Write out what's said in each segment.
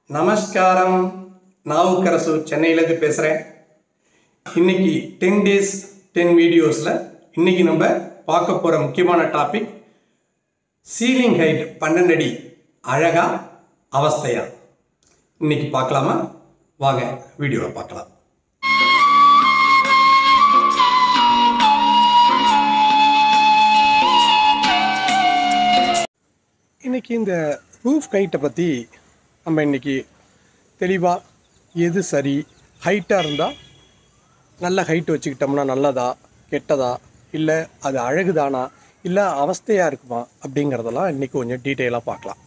நமஸ்காரம் நாவுக்கரசு சென்னையிலேருந்து பேசுகிறேன் இன்னைக்கு டென் டேஸ் டென் வீடியோஸில் இன்னைக்கு நம்ம பார்க்க போகிற முக்கியமான டாபிக் சீலிங் ஹைட் பன்னெண்டு அடி அழகா அவஸ்தையா இன்னைக்கு பார்க்கலாமா வாங்க வீடியோவை பார்க்கலாம் இன்னைக்கு இந்த ரூஃப் ஹைட்டை பற்றி நம்ம இன்னைக்கு தெளிவாக எது சரி ஹைட்டாக இருந்தால் நல்ல ஹைட் வச்சுக்கிட்டோம்னா நல்லதா கெட்டதா இல்லை அது அழகுதானா இல்லை அவஸ்தையாக இருக்குமா அப்படிங்கிறதெல்லாம் இன்றைக்கி கொஞ்சம் டீட்டெயிலாக பார்க்கலாம்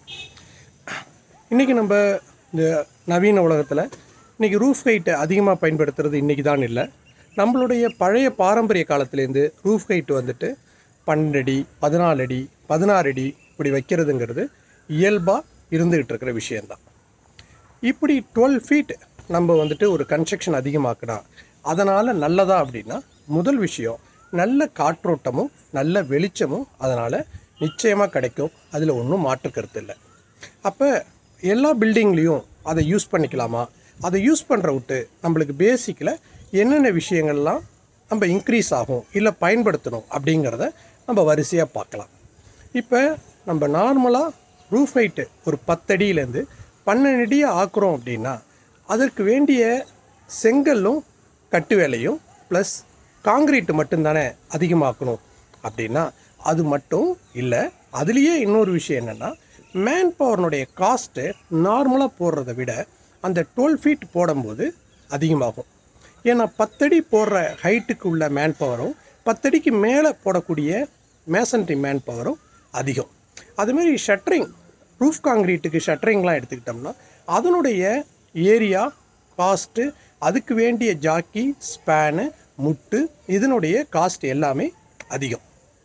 இன்றைக்கி நம்ம இந்த நவீன உலகத்தில் இன்றைக்கி ரூஃப் ஹைட்டை அதிகமாக பயன்படுத்துறது இன்றைக்கி தான் இல்லை நம்மளுடைய பழைய பாரம்பரிய காலத்துலேருந்து ரூஃப் ஹைட் வந்துட்டு பன்னெண்டு அடி பதினாலு அடி பதினாறு அடி இப்படி வைக்கிறதுங்கிறது இயல்பாக இருந்துகிட்டு இருக்கிற விஷயந்தான் இப்படி டுவெல் ஃபீட் நம்ம வந்துட்டு ஒரு கன்ஸ்ட்ரக்ஷன் அதிகமாக்குனா அதனால் நல்லதா அப்படின்னா முதல் விஷயம் நல்ல காற்றோட்டமும் நல்ல வெளிச்சமும் அதனால் நிச்சயமாக கிடைக்கும் அதில் ஒன்றும் மாற்று கருத்து இல்லை அப்போ எல்லா பில்டிங்லேயும் அதை யூஸ் பண்ணிக்கலாமா அதை யூஸ் பண்ணுற விட்டு நம்மளுக்கு பேசிக்கில் என்னென்ன விஷயங்கள்லாம் நம்ம இன்க்ரீஸ் ஆகும் இல்லை பயன்படுத்தணும் அப்படிங்கிறத நம்ம வரிசையாக பார்க்கலாம் இப்போ நம்ம நார்மலாக ரூஃப் ஹைட்டு ஒரு பத்தடியிலேருந்து பன்னெண்டு அடியை ஆக்குறோம் அப்படின்னா அதற்கு வேண்டிய செங்கல்லும் கட்டு வேலையும் ப்ளஸ் காங்கிரீட்டு மட்டும்தானே அதிகமாக்கணும் அப்படின்னா அது மட்டும் இல்லை அதுலேயே இன்னொரு விஷயம் என்னென்னா மேன் பவர்னுடைய காஸ்ட்டு நார்மலாக போடுறத விட அந்த டுவெல் ஃபீட் போடும்போது அதிகமாகும் ஏன்னா பத்தடி போடுற ஹைட்டுக்கு உள்ள மேன் பவரும் பத்தடிக்கு மேலே போடக்கூடிய மேசன்ட்ரி மேன் பவரும் அதிகம் அதுமாரி ஷட்டரிங் ரூஃப் காங்கிரீட்டுக்கு ஷட்டரிங்லாம் எடுத்துக்கிட்டோம்னா அதனுடைய ஏரியா காஸ்ட்டு அதுக்கு வேண்டிய ஜாக்கி ஸ்பேனு முட்டு இதனுடைய காஸ்ட் எல்லாமே அதிகம்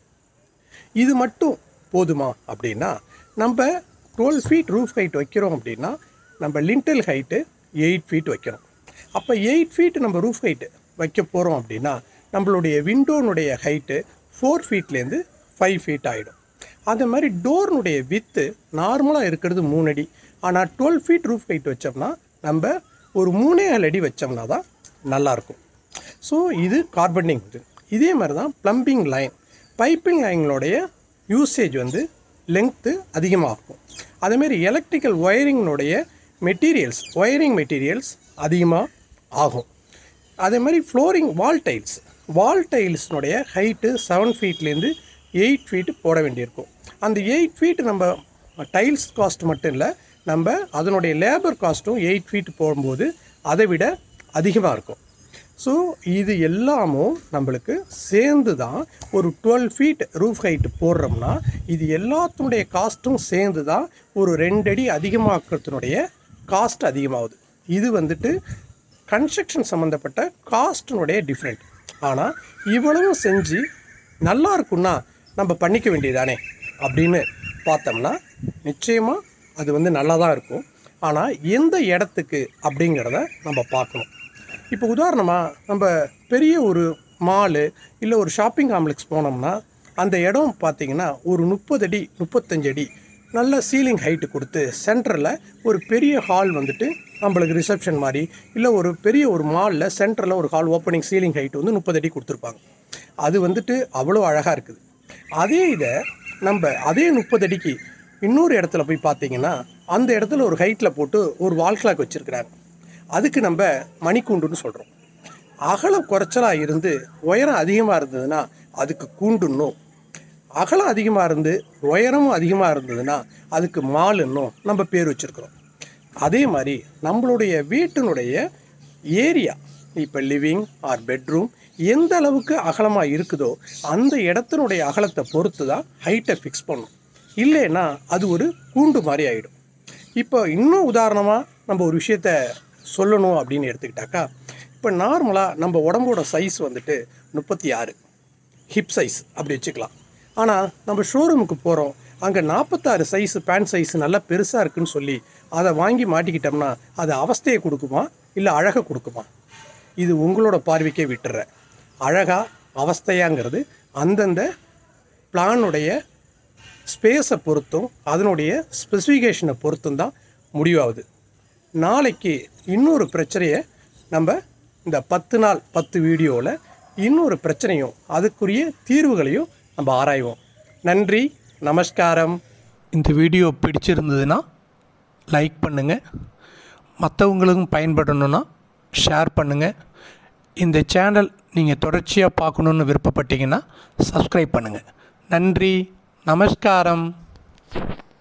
இது மட்டும் போதுமா அப்படின்னா நம்ம டுவெல் ஃபீட் ரூஃப் ஹைட் வைக்கிறோம் அப்படின்னா நம்ம லிண்டல் ஹைட்டு எயிட் ஃபீட் வைக்கிறோம் அப்போ எயிட் ஃபீட் நம்ம ரூஃப் ஹைட்டு வைக்க போகிறோம் அப்படின்னா நம்மளுடைய விண்டோனுடைய ஹைட்டு ஃபோர் ஃபீட்லேருந்து ஃபைவ் ஃபீட் ஆகிடும் அதே மாதிரி டோர்னுடைய வித்து நார்மலாக இருக்கிறது மூணு அடி ஆனால் டுவெல் ஃபீட் ரூஃப் ஹைட் வச்சோம்னா நம்ம ஒரு மூணே ஏழு அடி வச்சோம்னா தான் நல்லாயிருக்கும் ஸோ இது கார்பனிங் இது இதே மாதிரி தான் ப்ளம்பிங் லைன் பைப்பிங் லைனுடைய யூசேஜ் வந்து லெங்க்த்து அதிகமாகும் அதேமாரி எலக்ட்ரிக்கல் ஒயரிங்கினுடைய மெட்டீரியல்ஸ் ஒயரிங் மெட்டீரியல்ஸ் அதிகமாக ஆகும் அதே மாதிரி ஃப்ளோரிங் வால் டைல்ஸ் வால் டைல்ஸ்னுடைய ஹைட்டு செவன் ஃபீட்லேருந்து எயிட் ஃபீட்டு போட வேண்டியிருக்கும் அந்த எயிட் ஃபீட் நம்ம டைல்ஸ் காஸ்ட் மட்டும் இல்லை நம்ம அதனுடைய லேபர் காஸ்ட்டும் எயிட் ஃபீட் போடும்போது அதை விட அதிகமாக இருக்கும் ஸோ இது எல்லாமும் நம்மளுக்கு சேர்ந்து தான் ஒரு டுவெல் ஃபீட் ரூஃப் ஹைட் போடுறோம்னா இது எல்லாத்தினுடைய காஸ்ட்டும் சேர்ந்து தான் ஒரு ரெண்டு அடி அதிகமாக்கிறதுனுடைய காஸ்ட் அதிகமாகுது இது வந்துட்டு கன்ஸ்ட்ரக்ஷன் சம்மந்தப்பட்ட காஸ்ட்டினுடைய டிஃப்ரெண்ட் ஆனால் இவ்வளவு செஞ்சு நல்லா இருக்குன்னா நம்ம பண்ணிக்க வேண்டியதானே அப்படின்னு பார்த்தோம்னா நிச்சயமாக அது வந்து நல்லா தான் இருக்கும் ஆனால் எந்த இடத்துக்கு அப்படிங்கிறத நம்ம பார்க்கணும் இப்போ உதாரணமாக நம்ம பெரிய ஒரு மாலு இல்லை ஒரு ஷாப்பிங் காம்ப்ளெக்ஸ் போனோம்னா அந்த இடம் பார்த்திங்கன்னா ஒரு முப்பது அடி முப்பத்தஞ்சு அடி நல்ல சீலிங் ஹைட்டு கொடுத்து சென்டரில் ஒரு பெரிய ஹால் வந்துட்டு நம்மளுக்கு ரிசப்ஷன் மாதிரி இல்லை ஒரு பெரிய ஒரு மாலில் சென்டரில் ஒரு ஹால் ஓப்பனிங் சீலிங் ஹைட்டு வந்து முப்பது அடி கொடுத்துருப்பாங்க அது வந்துட்டு அவ்வளோ அழகாக இருக்குது அதே இதை நம்ம அதே முப்பது அடிக்கு இன்னொரு இடத்துல போய் பார்த்தீங்கன்னா அந்த இடத்துல ஒரு ஹைட்டில் போட்டு ஒரு வால் கிளாக் வச்சுருக்கிறாங்க அதுக்கு நம்ம மணிக்கூண்டுன்னு சொல்கிறோம் அகலம் குறைச்சலாக இருந்து உயரம் அதிகமாக இருந்ததுன்னா அதுக்கு கூண்டுன்னும் அகலம் அதிகமாக இருந்து உயரமும் அதிகமாக இருந்ததுன்னா அதுக்கு மாலுன்னும் நம்ம பேர் வச்சுருக்குறோம் அதே மாதிரி நம்மளுடைய வீட்டினுடைய ஏரியா இப்போ லிவிங் ஆர் பெட்ரூம் எந்த அளவுக்கு அகலமாக இருக்குதோ அந்த இடத்தினுடைய அகலத்தை பொறுத்து தான் ஹைட்டை ஃபிக்ஸ் பண்ணும் இல்லைன்னா அது ஒரு கூண்டு மாதிரி ஆகிடும் இப்போ இன்னும் உதாரணமாக நம்ம ஒரு விஷயத்த சொல்லணும் அப்படின்னு எடுத்துக்கிட்டாக்கா இப்போ நார்மலாக நம்ம உடம்போட சைஸ் வந்துட்டு முப்பத்தி ஆறு ஹிப் சைஸ் அப்படி வச்சுக்கலாம் ஆனால் நம்ம ஷோரூமுக்கு போகிறோம் அங்கே நாற்பத்தாறு சைஸ் பேண்ட் சைஸ் நல்லா பெருசாக இருக்குன்னு சொல்லி அதை வாங்கி மாட்டிக்கிட்டோம்னா அது அவஸ்தையை கொடுக்குமா இல்லை அழகை கொடுக்குமா இது உங்களோட பார்வைக்கே விட்டுறேன் அழகா அவஸ்தையாங்கிறது அந்தந்த பிளானுடைய ஸ்பேஸை பொறுத்தும் அதனுடைய ஸ்பெசிஃபிகேஷனை பொறுத்தும் தான் முடிவாகுது நாளைக்கு இன்னொரு பிரச்சனையை நம்ம இந்த பத்து நாள் பத்து வீடியோவில் இன்னொரு பிரச்சனையும் அதுக்குரிய தீர்வுகளையும் நம்ம ஆராய்வோம் நன்றி நமஸ்காரம் இந்த வீடியோ பிடிச்சிருந்ததுன்னா லைக் பண்ணுங்கள் மற்றவங்களுக்கும் பயன்படணும்னா ஷேர் பண்ணுங்கள் இந்த சேனல் நீங்கள் தொடர்ச்சியாக பார்க்கணுன்னு விருப்பப்பட்டீங்கன்னா சப்ஸ்கிரைப் பண்ணுங்கள் நன்றி நமஸ்காரம்